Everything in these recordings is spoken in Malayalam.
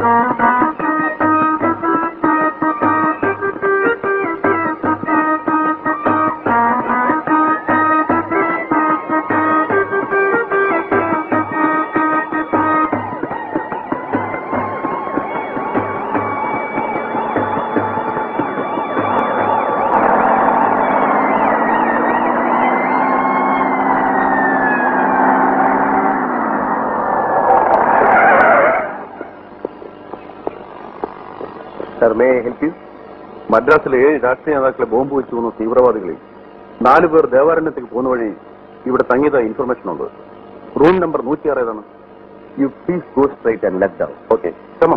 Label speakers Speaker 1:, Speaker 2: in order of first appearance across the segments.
Speaker 1: സർ മേ ഹെൽപ്പ് യു മദ്രാസിലെ ഏഴ് രാഷ്ട്രീയ നേതാക്കളെ ബോംബ് വെച്ചു കൊന്ന തീവ്രവാദികളിൽ നാലു പേർ ദേവാരണ്യത്തേക്ക് പോകുന്ന വഴി ഇവിടെ തങ്ങിയതായി ഇൻഫർമേഷൻ ഉണ്ട് റൂം നമ്പർ നൂറ്റിയാറ് ഏതാണ് you please go straight and let down okay കമ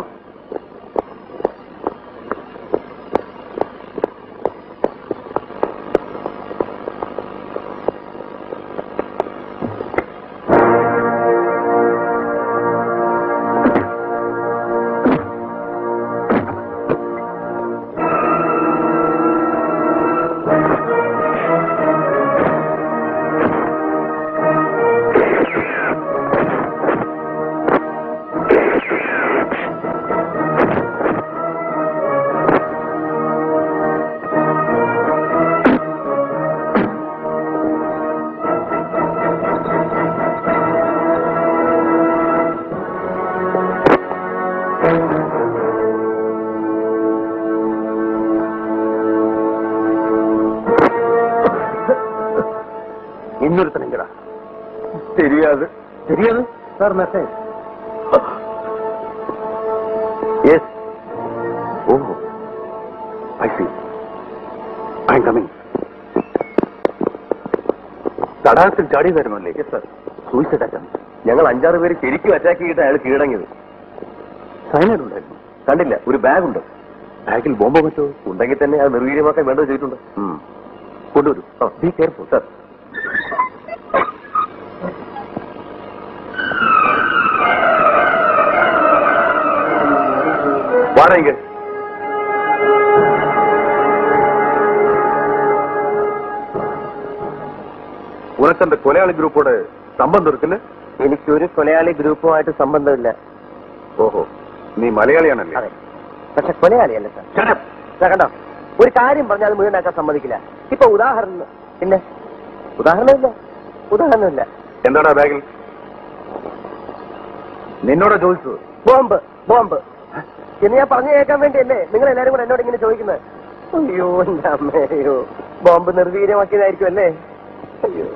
Speaker 1: இன்னொருத்தனுங்கடா தெரியாது தெரியாது sir message yes oh I see I am coming തടാകത്തിൽ ചാടിയതായിരുന്നു അല്ലേ യെസ് സർ സൂയിസൈഡ് അറ്റംപ്റ്റ് ഞങ്ങൾ അഞ്ചാറ് പേര് ശരിക്കും അറ്റാക്ക് ചെയ്തിട്ട് അയാൾ കീഴടങ്ങിയത് സൈനൈഡ് ഉണ്ടായിരുന്നു കണ്ടില്ല ഒരു ബാഗ് ഉണ്ട് ബാഗിൽ ബോംബ് മറ്റോ ഉണ്ടെങ്കിൽ തന്നെ അത് നിർവീര്യമാക്കാൻ വേണ്ടത് ചെയ്തിട്ടുണ്ട് കൊണ്ടുവരൂ ബി കെയർഫുൾ സർ വാടക ഉനക്കെന്റെ കൊലയാളി ഗ്രൂപ്പോട് സംബന്ധം എടുക്കില്ല
Speaker 2: എനിക്കൊരു കൊലയാളി ഗ്രൂപ്പുമായിട്ട് സംബന്ധമില്ല
Speaker 1: ഓഹോ നീ മലയാളിയാണല്ലേ
Speaker 2: അതെ പക്ഷെ കൊലയാളിയല്ല സാർ സാർ കണ്ടോ ഒരു കാര്യം പറഞ്ഞാൽ അത് മുഴുവനാക്കാൻ സമ്മതിക്കില്ല ഇപ്പൊ ഉദാഹരണം പിന്നെ ഉദാഹരണമില്ല ഉദാഹരണമില്ല
Speaker 1: എന്താടാ ബാഗിൽ നിന്നോടാ ചോദിച്ചത്
Speaker 2: ബോംബ് ബോംബ് എന്ന് ഞാൻ പറഞ്ഞു കേൾക്കാൻ വേണ്ടിയല്ലേ നിങ്ങൾ എല്ലാരും കൂടെ എന്നോട് ഇങ്ങനെ ചോദിക്കുന്നത് അയ്യോ എന്റെ അമ്മയോ ബോംബ് നിർവീര്യമാക്കിയതായിരിക്കും അല്ലേ അയ്യോ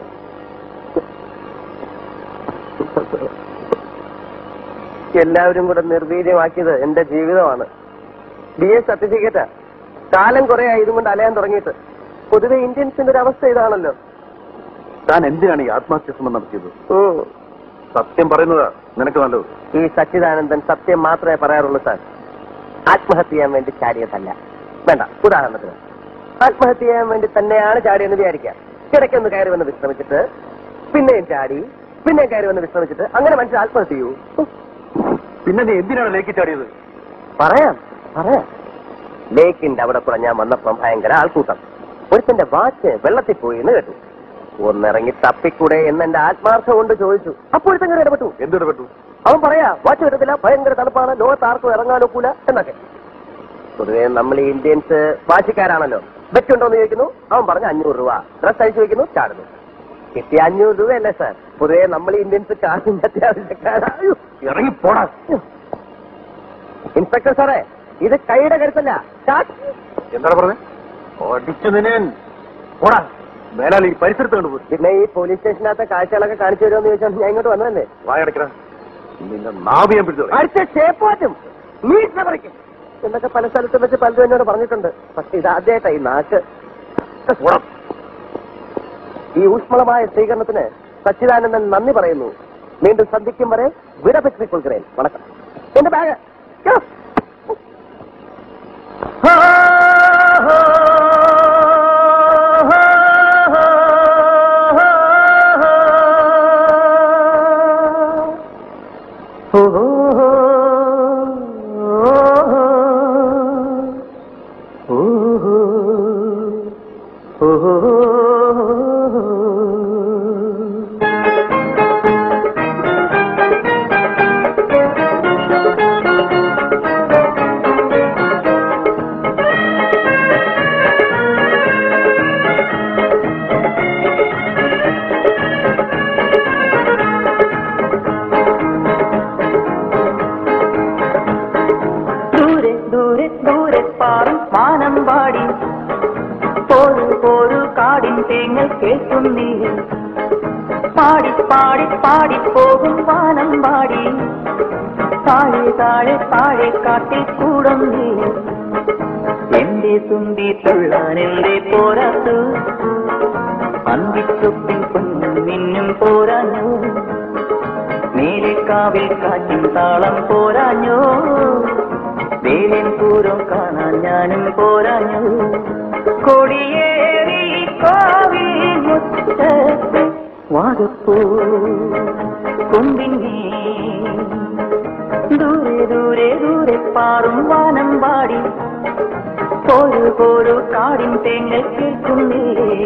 Speaker 2: എല്ലാവരും കൂടെ നിർവീര്യമാക്കിയത് എന്റെ ജീവിതമാണ് ബി എ സർട്ടിഫിക്കറ്റാ കാലം കുറെ ആയതും കൊണ്ട് അലയാൻ തുടങ്ങിയിട്ട് പൊതുവെ ഇന്ത്യൻസിന്റെ ഒരു അവസ്ഥ ഇതാണല്ലോ
Speaker 1: താൻ എന്തിനാണ് ഈ ആത്മഹത്യശ്രമം നടത്തിയത്
Speaker 2: ഉം.
Speaker 1: സത്യം പറയുന്നതാ നിനക്ക് നല്ലത്
Speaker 2: ഈ സച്ചിദാനന്ദൻ സത്യം മാത്രമേ പറയാറുള്ളൂ സാർ ആത്മഹത്യ ചെയ്യാൻ വേണ്ടി ചാടിയതല്ല വേണ്ട ഉദാഹരണത്തിന് ആത്മഹത്യ ചെയ്യാൻ വേണ്ടി തന്നെയാണ് ചാടിയെന്ന് വിചാരിക്കാം കിടക്കൊന്ന് കയറി വന്ന് വിശ്രമിച്ചിട്ട് പിന്നെയും ചാടി പിന്നെയും കയറി വന്ന് വിശ്രമിച്ചിട്ട് അങ്ങനെ മനുഷ്യൻ ആത്മഹത്യ ചെയ്യൂ ഉം.
Speaker 1: പിന്നെ നീ എന്തിനാണ് ലേക്ക് ചാടിയത്
Speaker 2: പറയാം പറയാം ലേക്കിന്റെ അവിടെ കൂടെ ഞാൻ വന്നപ്പം ഭയങ്കര ആൾക്കൂട്ടം ഒരുത്തന്റെ വാച്ച് വെള്ളത്തിൽ പോയി എന്ന് കേട്ടു ഒന്നിറങ്ങി തപ്പിക്കൂടെ എന്ന് എന്റെ ആത്മാർത്ഥം കൊണ്ട് ചോദിച്ചു അപ്പോഴത്തെ ഇടപെട്ടു
Speaker 1: എന്തിടപെട്ടു
Speaker 2: അവൻ പറയാ വാച്ച് കിട്ടത്തില്ല ഭയങ്കര തണുപ്പാണ് ലോകത്ത് ആർക്കും ഇറങ്ങാൻ ഒക്കൂല എന്നൊക്കെ പൊതുവെ നമ്മൾ ഈ ഇന്ത്യൻസ് വാശിക്കാരാണല്ലോ ബെറ്റുണ്ടോ എന്ന് ചോദിക്കുന്നു അവൻ പറഞ്ഞു അഞ്ഞൂറ് രൂപ ഡ്രസ് അഴിച്ചു വയ്ക്കുന്നു ചാടുന്നു കിട്ടിയ അഞ്ഞൂറ് രൂപയല്ലേ സാർ പൊതുവെ നമ്മൾ ഈ ഇന്ത്യൻസ് കാശിന്റെ അത്യാവശ്യക്കാരാ അയ്യോ,
Speaker 1: ഇറങ്ങി പോടാ
Speaker 2: ഇൻസ്പെക്ടർ സാറേ ഇത് കൈയുടെ കരുത്തല്ല ചാ-
Speaker 1: എന്താണ് പറഞ്ഞത് ഓടിച്ചു നിന്നെ പോടാ മേലാൽ ഈ പരിസരത്ത് കണ്ടുപോയി
Speaker 2: പിന്നെ ഈ പോലീസ് സ്റ്റേഷനകത്തെ കാഴ്ചകളൊക്കെ കാണിച്ചു തരുമെന്ന് ചോദിച്ചാൽ ഞാൻ ഇങ്ങോട്ട് വന്നതല്ലേ
Speaker 1: വായടക്കട നിന്റെ നാവ് ഞാൻ പിടിച്ചു കളയും.
Speaker 2: അടുത്ത ഷേപ്പ് മാറ്റും മീറ്റ് പറിക്കും എന്നൊക്കെ പല സ്ഥലത്തും വെച്ച് പലതും എന്നോട് പറഞ്ഞിട്ടുണ്ട് പക്ഷെ ഇത് ആദ്യമായിട്ടാ ഈ നാക്ക്
Speaker 1: പോടാ.
Speaker 2: ഈ ഊഷ്മളമായ സ്വീകരണത്തിന് സച്ചിദാനന്ദൻ നന്ദി പറയുന്നു വീണ്ടും സന്ധിക്കും വരെ വിടപെട്ടി കൊൽക്കറേൻ വണക്കം എന്റെ ബാഗ്
Speaker 3: ദൂരെ പാറും വാനം പാടി പോരു പോരു കാടിൻ തേങ്ങൽ കേൾക്കുന്നേ പാടി പാടി പാടി പോകും വാനം പാടി താഴെ താഴെ താഴെ കാട്ടിൽ കൂടുന്നേ എന്റെ തുമ്പി തുള്ളാൻ എന്റെ പോരാത്തു അന്തിച്ചൊപ്പിൻ പൊന്നും മിന്നും പോരാഞ്ഞു മേലെ കാവിൽ കാറ്റിൻ താളം പോരാഞ്ഞോ വേലൻ പൂരം കാണാൻ ഞാനും പോരാഞ്ഞു കൊടിയേറി കാവിൽ മുറ്റത്ത് വാഗപ്പൂ കൊമ്പിന്നേ ദൂരെ ദൂരെ ദൂരെ പാറും വാനം പാടി പോരു പോരു കാടിൻ തേങ്ങൽ കേൾക്കുന്നേ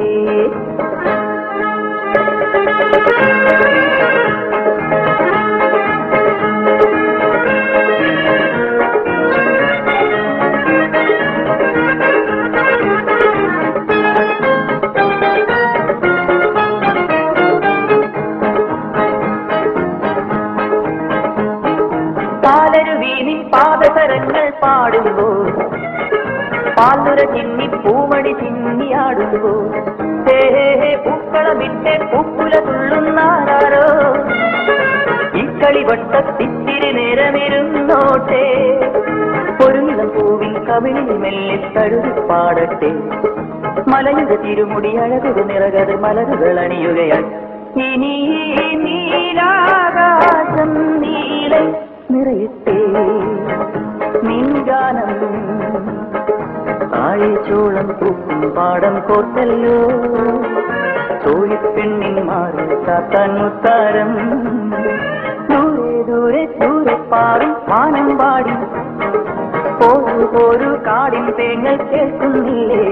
Speaker 3: പാലരുവീനിൻ പാദസരങ്ങൾ പാടുമ്പോൾ പാലുര ചിന്നി പൂമണി ചിന്നിയാടുമ്പോൾ ഹേ ഹേ ഹേ പൂക്കളമിട്ട് പൂക്കുല തുള്ളുന്നാരോ ഈ കളിവട്ടത്തിത്തിരി നേരമിരുന്നോട്ടെ ഒരു നിലം പൂവിൻ കവിളിൽ മെല്ലെ തഴുതി പാടട്ടെ മലയുടെ തിരുമുടി അഴകൊരു നിറകത് മലരുകൾ അണിയുകയായി ഇനി ഈ നീലാകാശം നീല നിറയട്ടെ നീഗാനം താഴെ ചോളം പൂക്കും പാടം കോർത്തല്ലോ തോഴിപ്പെണ്ണിൻ മാറി കാത്താൻ മുത്താരം ദൂരെ ദൂരെ ദൂരെ പാറും മാനം പാടി പോരു പോരു കാടിൻ തേങ്ങൽ കേൾക്കുന്നില്ലേ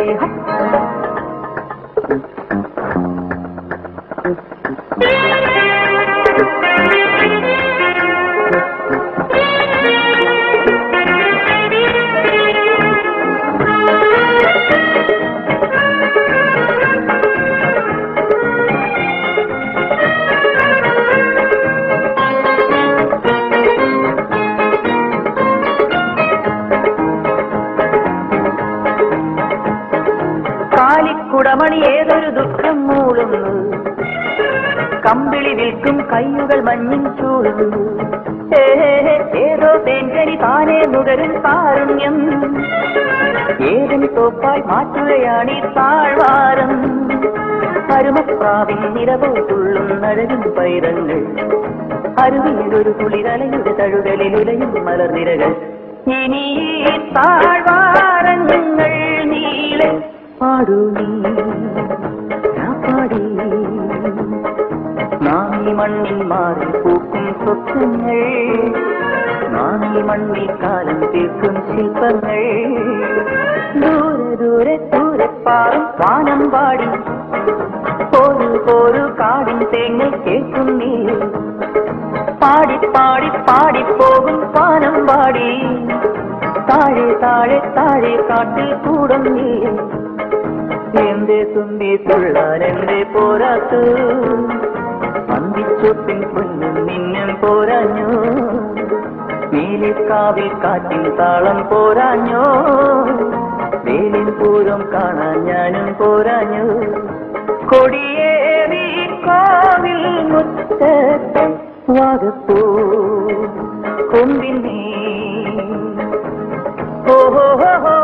Speaker 3: കാലിക്കുടമണി ഏതൊരു ദുഃഖം മൂളുന്നു കമ്പിളി വിൽക്കും കയ്യുകൾ മഞ്ഞിൻ ചൂടുന്നു ഹേ, ഹേ, ഹേ, ഏതോ തേൻകരി താനേ നുകരും കാരുണ്യം ഏതിന് തോപ്പായി മാറ്റുകയാണീ താഴ്വാരം അരുമപ്രാവിൻ നിരവോ തുള്ളും നഴകിൻ പൈതങ്ങൾ അരുവിയിലൊരു കുളിരലയുടെ തഴുകലിൽ ഉലയും മലർനിരകൾ ഇനി ഈ താഴ്വാരങ്ങൾ നീളെ പാടൂ നീ ഞാൻ പാടി നാം ഈ മണ്ണിൽ മാറി പൂക്കും സ്വപ്നങ്ങൾ നാം ഈ മണ്ണിൽ കാലം തീർക്കും ശില്പങ്ങൾ ദൂരെ ദൂരെ ദൂരെ പാറും വാനം പാടി പോരു പോരു കാടിൻ തേങ്ങൽ കേൾക്കുന്നീ പാടി പാടി പാടി പോകും പാനം പാടി താഴെ താഴെ താഴെ കാട്ടിൽ കൂടുന്നീ എന്റെ തുമ്പി തുള്ളാൻ എന്റെ പോരാത്തു അന്തിച്ചൊപ്പിൻ പൊന്നും നിന്നും പോരാഞ്ഞു നീലിക്കാവിൽ കാറ്റിൻ താളം പോരാഞ്ഞോ വേലിൻ പൂരം കാണാൻ ഞാനും പോരാഞ്ഞു കൊടിയേറി കോവിൽ മുറ്റത്തെ വാഗപ്പൂ കൊമ്പിന്നേ ഓഹോ ഹോ ഹോ